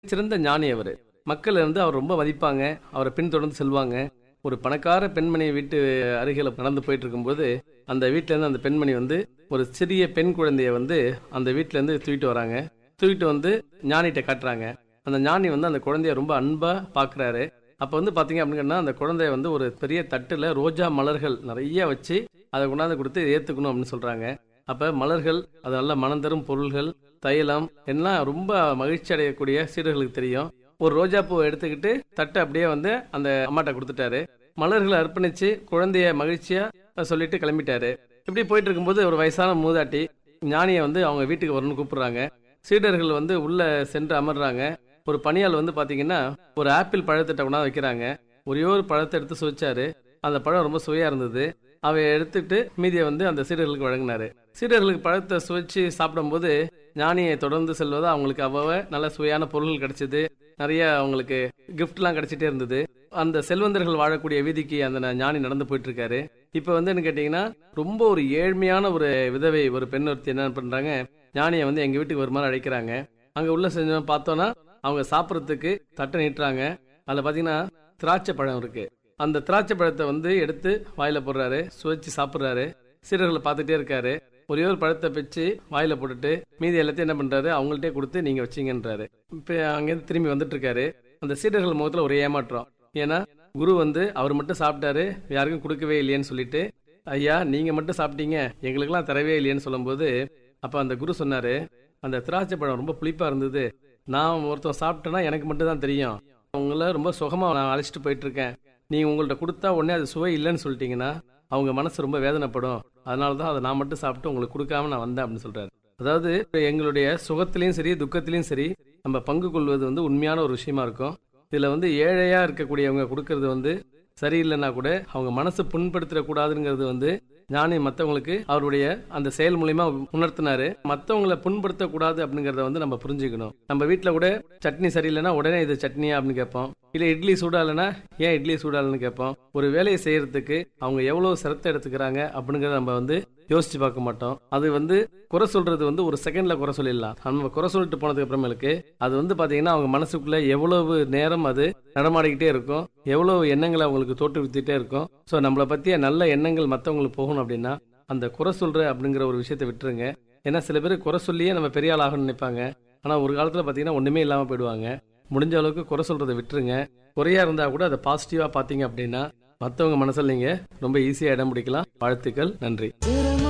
சிறந்த ஞானி அவர் மக்கள் வந்து அவர் ரொம்ப மதிப்பாங்க அவரை பின்தொடர்ந்து செல்வாங்க ஒரு பணக்கார பெண்மணி வீட்டு அருகில் நடந்து போயிட்டு இருக்கும்போது அந்த வீட்ல இருந்து அந்த பெண்மணி வந்து ஒரு சிறிய பெண் குழந்தைய வந்து அந்த வீட்ல இருந்து தூக்கிட்டு வராங்க தூக்கிட்டு வந்து ஞானிகிட்ட காட்டுறாங்க அந்த ஞானி வந்து அந்த குழந்தைய ரொம்ப அன்பா பாக்குறாரு அப்ப வந்து பாத்தீங்க அப்படின்னா அந்த குழந்தைய வந்து ஒரு பெரிய தட்டுல ரோஜா மலர்கள் நிறைய வச்சு அதை கொண்டாந்து கொடுத்து ஏத்துக்கணும் அப்படின்னு சொல்றாங்க அப்ப மலர்கள் அது நல்ல மனம் தரும் பொருள்கள் தைலம் எல்லாம் ரொம்ப மகிழ்ச்சி அடையக்கூடிய சீடர்களுக்கு தெரியும் ஒரு ரோஜா பூவை எடுத்துக்கிட்டு தட்டை அப்படியே வந்து அந்த அம்மாட்ட கொடுத்துட்டாரு மலர்களை அர்ப்பணிச்சு குழந்தைய மகிழ்ச்சியா சொல்லிட்டு கிளம்பிட்டாரு இப்படி போயிட்டு இருக்கும்போது ஒரு வயசான மூதாட்டி ஞானியை வந்து அவங்க வீட்டுக்கு வரணும்னு கூப்பிடுறாங்க சீடர்கள் வந்து உள்ள சென்று அமர்றாங்க ஒரு பணியாள் வந்து பாத்தீங்கன்னா ஒரு ஆப்பிள் பழத்திட்ட கொண்டாந்து வைக்கிறாங்க ஒரே ஒரு பழத்தை எடுத்து சுவைச்சாரு அந்த பழம் ரொம்ப சுவையா இருந்தது அவை எடுத்துட்டு மீதியை வந்து அந்த சீடர்களுக்கு வழங்கினாரு சீடர்களுக்கு பழத்தை சுவைச்சு சாப்பிடும்போது ஞானியை தொடர்ந்து செல்வது அவங்களுக்கு அவ்வளவு நல்ல சுவையான பொருள்கள் கிடைச்சது நிறைய அவங்களுக்கு கிஃப்ட்லாம் கிடைச்சிட்டே இருந்தது அந்த செல்வந்தர்கள் வாழக்கூடிய வீதிக்கு அந்த ஞானி நடந்து போயிட்டு இருக்காரு இப்ப வந்து என்ன கேட்டீங்கன்னா ரொம்ப ஒரு ஏழ்மையான ஒரு விதவை ஒரு பெண் ஒருத்தி என்ன பண்றாங்க ஞானியை வந்து எங்க வீட்டுக்கு வருமாறு அழைக்கிறாங்க அங்க உள்ள செஞ்ச பார்த்தோன்னா அவங்க சாப்பிட்றதுக்கு தட்டை நீட்டுறாங்க அதுல பாத்தீங்கன்னா திராட்சை பழம் இருக்கு அந்த திராட்சை பழத்தை வந்து எடுத்து வாயில போடுறாரு சுவைச்சு சாப்பிடுறாரு சீடர்களை பார்த்துட்டே இருக்காரு ஒரே ஒரு பழத்தை பிச்சு வாயில போட்டுட்டு மீதி எல்லாத்தையும் என்ன பண்றாரு அவங்கள்ட்டே கொடுத்து நீங்க வச்சீங்கன்றாரு இப்ப அங்கேருந்து திரும்பி வந்துட்டு இருக்காரு அந்த சீடர்கள் முகத்துல ஒரு ஏமாற்றம் ஏன்னா குரு வந்து அவர் மட்டும் சாப்பிட்டாரு யாருக்கும் கொடுக்கவே இல்லையேன்னு சொல்லிட்டு ஐயா நீங்க மட்டும் சாப்பிட்டீங்க எங்களுக்கெல்லாம் தரவே இல்லையேன்னு சொல்லும்போது அப்ப அந்த குரு சொன்னாரு அந்த திராட்சை பழம் ரொம்ப புளிப்பா இருந்தது நான் ஒருத்தன் சாப்பிட்டேன்னா எனக்கு மட்டும் தான் தெரியும் அவங்கள ரொம்ப சுகமா நான் அழைச்சிட்டு போயிட்டு இருக்கேன் நீங்க உங்கள்ட்ட கொடுத்தா உடனே அது சுவை இல்லைன்னு சொல்லிட்டீங்கன்னா அவங்க மனசு ரொம்ப வேதனைப்படும் அதனால தான் அதை நான் மட்டும் சாப்பிட்டு உங்களுக்கு கொடுக்காம நான் வந்தேன் அப்படின்னு சொல்றாரு அதாவது எங்களுடைய சுகத்திலையும் சரி துக்கத்திலையும் சரி நம்ம பங்கு கொள்வது வந்து உண்மையான ஒரு விஷயமா இருக்கும் இதுல வந்து ஏழையா இருக்கக்கூடியவங்க கொடுக்கறது வந்து சரியில்லைன்னா கூட அவங்க மனசு புண்படுத்திடக்கூடாதுங்கிறது வந்து ஞானி மற்றவங்களுக்கு அவருடைய அந்த செயல் மூலியமா உணர்த்தினாரு மற்றவங்களை புண்படுத்தக்கூடாது அப்படிங்கறத வந்து நம்ம புரிஞ்சுக்கணும் நம்ம வீட்டில் கூட சட்னி சரியில்லைன்னா உடனே இது சட்னியா அப்படின்னு கேட்போம் இல்ல இட்லி சூடாலனா ஏன் இட்லி சூடாலன்னு கேட்போம் ஒரு வேலையை செய்யறதுக்கு அவங்க எவ்வளவு சிரத்தை எடுத்துக்கிறாங்க அப்படிங்கறத நம்ம வந்து யோசிச்சு பார்க்க மாட்டோம் அது வந்து குறை சொல்றது வந்து ஒரு செகண்ட்ல குறை சொல்லிடலாம் நம்ம குறை சொல்லிட்டு போனதுக்கு அப்புறமேலுக்கு அது வந்து பாத்தீங்கன்னா அவங்க மனசுக்குள்ள எவ்வளவு நேரம் அது நடமாடிக்கிட்டே இருக்கும் எவ்வளவு எண்ணங்களை அவங்களுக்கு தோற்றுவித்துட்டே இருக்கும் ஸோ நம்மளை பத்திய நல்ல எண்ணங்கள் மற்றவங்களுக்கு போகணும் அப்படின்னா அந்த குறை சொல்ற அப்படிங்கிற ஒரு விஷயத்தை விட்டுருங்க ஏன்னா சில பேர் குறை சொல்லியே நம்ம பெரிய ஆள் ஆகணும்னு நினைப்பாங்க ஆனா ஒரு காலத்துல பாத்தீங்கன்னா ஒண்ணுமே இல்லாம போயிடுவாங்க முடிஞ்ச அளவுக்கு குறை சொல்றதை விட்டுருங்க குறையா இருந்தா கூட அதை பாசிட்டிவா பாத்தீங்க அப்படின்னா மற்றவங்க மனசுல நீங்க ரொம்ப ஈஸியா இடம் பிடிக்கலாம் வாழ்த்துக்கள் நன்றி